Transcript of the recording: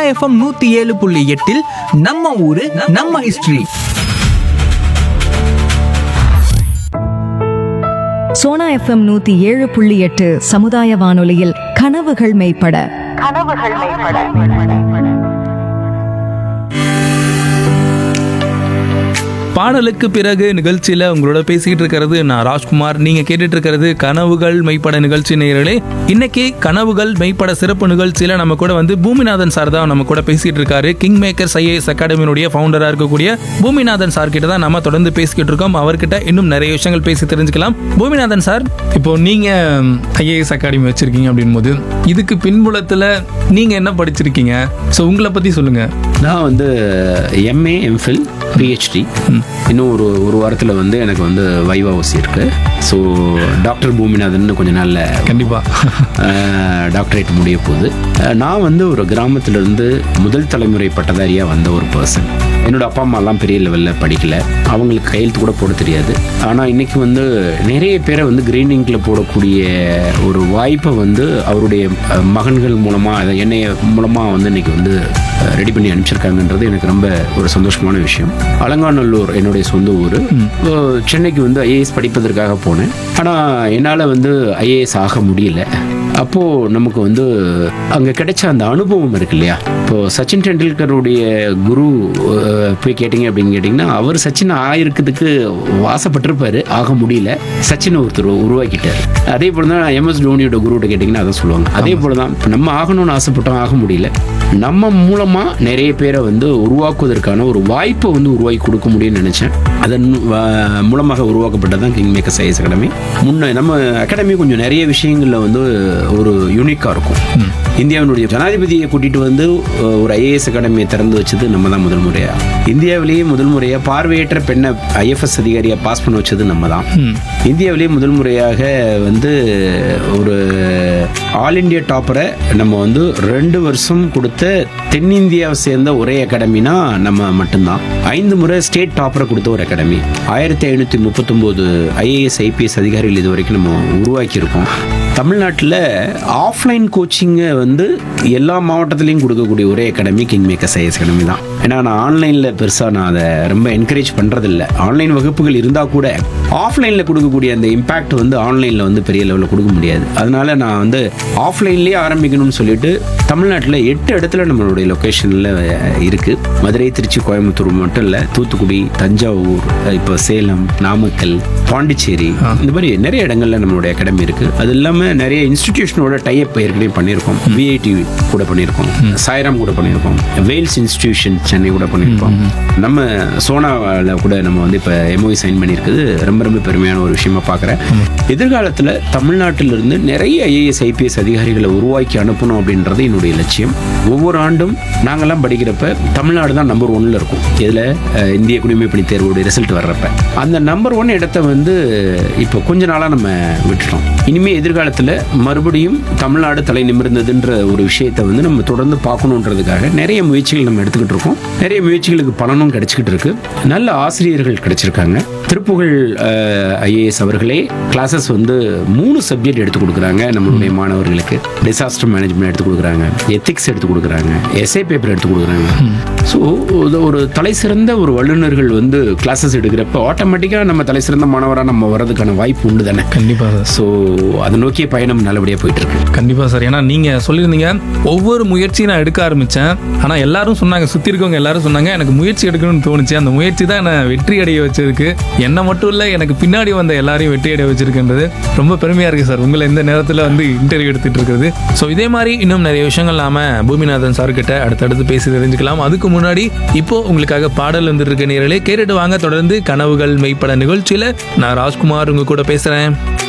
FM நூத்தி ஏழு புள்ளி எட்டில் நம்ம ஊரு நம்ம ஹிஸ்டரி சோனா எஃப்எம் நூத்தி ஏழு புள்ளி எட்டு சமுதாய வானொலியில் கனவுகள் மெய்ப்பட பாடலுக்கு பிறகு நிகழ்ச்சியில் உங்களோட பேசிக்கிட்டு இருக்கிறது நான் ராஜ்குமார் நீங்க கேட்டுட்டு இருக்கிறது கனவுகள் மெய்ப்பட நிகழ்ச்சி நேயர்களே இன்னைக்கு கனவுகள் மெய்ப்பட சிறப்பு நிகழ்ச்சியில நம்ம கூட வந்து பூமிநாதன் சார் தான் நம்ம கூட பேசிட்டு இருக்காரு கிங் மேக்கர்ஸ் ஐஏஎஸ் அகாடமியினுடைய ஃபவுண்டரா இருக்கக்கூடிய பூமிநாதன் சார் கிட்ட தான் நம்ம தொடர்ந்து பேசிக்கிட்டு இருக்கோம் அவர்கிட்ட இன்னும் நிறைய விஷயங்கள் பேசி தெரிஞ்சுக்கலாம் பூமிநாதன் சார் இப்போ நீங்க ஐஏஎஸ் அகாடமி வச்சிருக்கீங்க அப்படின் போது இதுக்கு பின்புலத்துல நீங்க என்ன படிச்சிருக்கீங்க ஸோ உங்களை பத்தி சொல்லுங்க நான் வந்து எம்ஏ எம்ஃபில் பிஹெச்டி இன்னும் ஒரு ஒரு வாரத்தில் வந்து எனக்கு வந்து வைவா ஓசி இருக்கு ஸோ டாக்டர் பூமிநாதன் கொஞ்ச நாளில் கண்டிப்பா டாக்டரேட் முடிய போகுது அஹ், நான் வந்து ஒரு கிராமத்திலிருந்து முதல் தலைமுறை பட்டதாரியாக வந்த ஒரு பர்சன் என்னோட அப்பா அம்மாலாம் பெரிய லெவலில் படிக்கல அவங்களுக்கு கையெழுத்து கூட போட தெரியாது ஆனால் இன்னைக்கு வந்து நிறைய பேரை வந்து கிரீன் இங்கில் போடக்கூடிய ஒரு வாய்ப்பை வந்து அவருடைய அஹ், மகன்கள் மூலமாக அதை என்னைய மூலமாக வந்து இன்னைக்கு வந்து ரெடி பண்ணி அனுப்பிச்சிருக்காங்கன்றது எனக்கு ரொம்ப ஒரு சந்தோஷமான விஷயம் அலங்காநல்லூர் என்னுடைய சொந்த ஊர் சென்னைக்கு வந்து ஐஏஎஸ் படிப்பதற்காக போனேன் ஆனால் என்னால் வந்து ஐஏஎஸ் ஆக முடியல அப்போது நமக்கு வந்து அங்கே கிடைச்ச அந்த அனுபவம் இருக்கு இல்லையா இப்போது சச்சின் டெண்டுல்கருடைய குரு அஹ், போய் கேட்டிங்க அப்படின்னு கேட்டிங்கன்னா அவர் சச்சின் ஆயிருக்கிறதுக்கு வாசப்பட்டிருப்பாரு ஆக முடியல சச்சின் ஒருத்தர் உருவாக்கிட்டார் அதே போல தான் எம்எஸ் தோனியோட குருகிட்ட கேட்டிங்கன்னா அதான் சொல்லுவாங்க அதே போல தான் இப்ப நம்ம ஆகணும்னு ஆசைப்பட்டோம் ஆக முடியல நம்ம மூலமாக நிறைய பேரை வந்து உருவாக்குவதற்கான ஒரு வாய்ப்பை வந்து உருவாக்கி கொடுக்க முடியும்னு நினச்சேன் அதன் வ- மூலமாக உருவாக்கப்பட்டது தான் கிங் மேக்கர் சைஸ் அகாடமி முன்ன நம்ம அகாடமி கொஞ்சம் நிறைய விஷயங்களில் வந்து ஒரு யூனிக்காக இருக்கும் இந்தியாவினுடைய ஜனாதிபதியை கூட்டிட்டு வந்து அஹ், ஒரு ஐஏஎஸ் அகாடமியை திறந்து வச்சது நம்ம தான் முதல் முறையா இந்தியாவிலேயே முதல் முறையாக பார்வையற்ற பெண்ணை ஐஎஃப்எஸ் அதிகாரியாக பாஸ் பண்ண வச்சது நம்ம தான் இந்தியாவிலேயே முதல் முறையாக வந்து ஒரு ஆல் இந்தியா டாப்பரை நம்ம வந்து ரெண்டு வருஷம் கொடுத்த தென்னிந்தியாவை சேர்ந்த ஒரே அகாடமினா நம்ம மட்டும்தான் ஐந்து முறை ஸ்டேட் டாப்பரை கொடுத்த ஒரு அகாடமி ஆயிரத்தி ஐநூற்றி முப்பத்தொம்போது ஐஏஎஸ் ஐபிஎஸ் அதிகாரிகள் இது வரைக்கும் நம்ம உருவாக்கியிருக்கோம் தமிழ்நாட்டில் ஆஃப்லைன் கோச்சிங்கை வந்து எல்லா மாவட்டத்துலேயும் கொடுக்கக்கூடிய ஒரே academy king makers I A S academy தான் ஏன்னா நான் ஆன்லைனில் பெருசாக நான் அதை ரொம்ப என்கரேஜ் பண்ணுறதில்ல ஆன்லைன் வகுப்புகள் இருந்தால் கூட ஆஃப்லைனில் கொடுக்கக்கூடிய அந்த இம்பேக்ட் வந்து ஆன்லைனில் வந்து பெரிய லெவலில் கொடுக்க முடியாது அதனால நான் வந்து ஆஃப்லைன்லேயே ஆரம்பிக்கணும்னு சொல்லிட்டு தமிழ்நாட்டில் எட்டு இடத்துல நம்மளுடைய லொக்கேஷனில் இருக்குது மதுரை திருச்சி கோயம்புத்தூர் மட்டும் இல்லை தூத்துக்குடி தஞ்சாவூர் இப்போ சேலம் நாமக்கல் பாண்டிச்சேரி இந்த மாதிரி நிறைய இடங்கள்ல நம்மளுடைய அகாடமி இருக்கு அது இல்லாமல் நிறைய இன்ஸ்டிடியூஷனோட டைப் ஏற்கனவே பண்ணியிருக்கோம் விஐடி கூட பண்ணியிருக்கோம் சாய்ராம் கூட பண்ணியிருக்கோம் வேல்ஸ் இன்ஸ்டிடியூஷன் சென்னை கூட பண்ணியிருக்கோம் நம்ம சோனாவில் கூட நம்ம வந்து இப்போ எம்ஓஐ சைன் பண்ணியிருக்குது ரொம்ப ரொம்ப பெருமையான ஒரு விஷயமா பார்க்குறேன் எதிர்காலத்தில் தமிழ்நாட்டிலிருந்து நிறைய ஐஏஎஸ் ஐபிஎஸ் அதிகாரிகளை உருவாக்கி அனுப்பணும் அப்படின்றது என்னுடைய லட்சியம் ஒவ்வொரு ஆண்டும் நாங்கெல்லாம் படிக்கிறப்ப தமிழ்நாடு தான் நம்பர் ஒன்ல இருக்கும் இதில் இந்திய குடிமைப்பணி தேர்வோட ரிசல்ட் வர்றப்ப அந்த நம்பர் ஒன் இடத்த வந்து இப்போ கொஞ்ச நாளாக நம்ம விட்டுட்டோம் இனிமே எதிர்காலத்தில் மறுபடியும் தமிழ்நாடு தலை நிமிர்ந்ததுன்ற ஒரு விஷயத்தை வந்து நம்ம தொடர்ந்து பார்க்கணுன்றதுக்காக நிறைய முயற்சிகள் நம்ம எடுத்துக்கிட்டு இருக்கோம் நிறைய முயற்சிகளுக்கு பலனும் கிடைச்சிக்கிட்டு இருக்கு நல்ல ஆசிரியர்கள் கிடைச்சிருக்காங்க திருப்புகழ் ஐஏஎஸ் அவர்களே கிளாஸஸ் வந்து மூணு சப்ஜெக்ட் எடுத்து கொடுக்குறாங்க நம்மளுடைய மாணவர்களுக்கு டிசாஸ்டர் மேனேஜ்மெண்ட் எடுத்து கொடுக்குறாங்க எத்திக்ஸ் எடுத்து கொடுக்குறாங்க எஸ்ஏ பேப்பர் எடுத்து கொடுக்குறாங்க ஸோ ஒரு தலை சிறந்த ஒரு வல்லுநர்கள் வந்து கிளாஸஸ் எடுக்கிறப்ப ஆட்டோமேட்டிக்காக நம்ம தலை சிறந்த மாணவராக நம்ம வர்றதுக்கான வாய்ப்பு உண்டு தானே கண்டிப்பா சார் ஸோ அதை நோக்கிய பயணம் நல்லபடியாக போயிட்டு இருக்கு கண்டிப்பா சார் ஏன்னா நீங்க சொல்லியிருந்தீங்க ஒவ்வொரு முயற்சியும் நான் எடுக்க ஆரம்பிச்சேன் ஆனா எல்லாரும் சொன்னாங்க சுத்தி இருக்கவங்க எல்லாரும் சொன்னாங்க எனக்கு முயற்சி எடுக்கணும்னு தோணுச்சு அந்த முயற்சி தான் என்ன வெற்றி அடைய வச்சிருக்கு என்ன மட்டும் இல்ல எனக்கு பின்னாடி வந்த எல்லாரையும் வெற்றி அடைய வச்சிருக்குன்றது ரொம்ப பெருமையா இருக்கு சார் உங்களை இந்த நேரத்துல வந்து இன்டர்வியூ எடுத்துட்டு இருக்கிறது ஸோ இதே மாதிரி இன்னும் நிறைய விஷயங்கள் நாம பூமிநாதன் சார் கிட்ட அடுத்தடுத்து பேசி தெரிஞ்சுக்கலாம் அதுக்கு முன்னாடி இப்போ உங்களுக்காக பாடல் வந்துட்டு இருக்க நேரலே கேட்டுட்டு வாங்க தொடர்ந்து கனவுகள் மெய்ப்பட நிகழ்ச்சியில நான் ராஜ்குமார் உங்க கூட பேசுறேன்